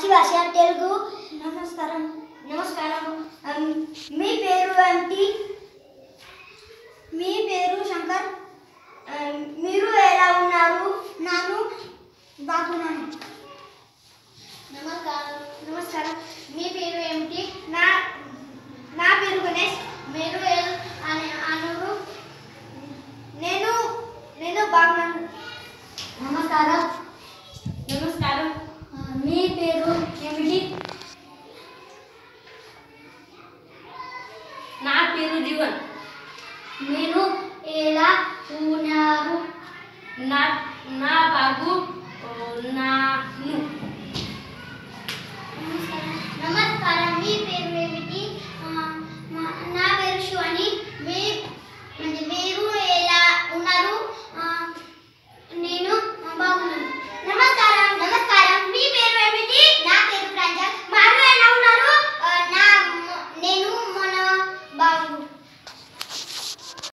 మాతృభాష తెలుగు నమస్కారం నమస్కారం అమ్, మీ పేరు ఏంటి మీ పేరు శంకర్ అమ్, మీరు ఎలా ఉన్నారు ನಾನು బాగున్నాను నమస్కారం నమస్కారం మీ పేరు ఏమిటి నా నా పేరు గణేష్ మీరు ఏ- అనే అనరు నేను నేను బాగున్నాను నమస్కారం నమస్కారం ఆ, మీ పేరు ఏమిటి నా పేరు జీవన్ మీరు ఎలా ఉన్నారు నా నా బాబు నాను నమస్కారం మీ పేరు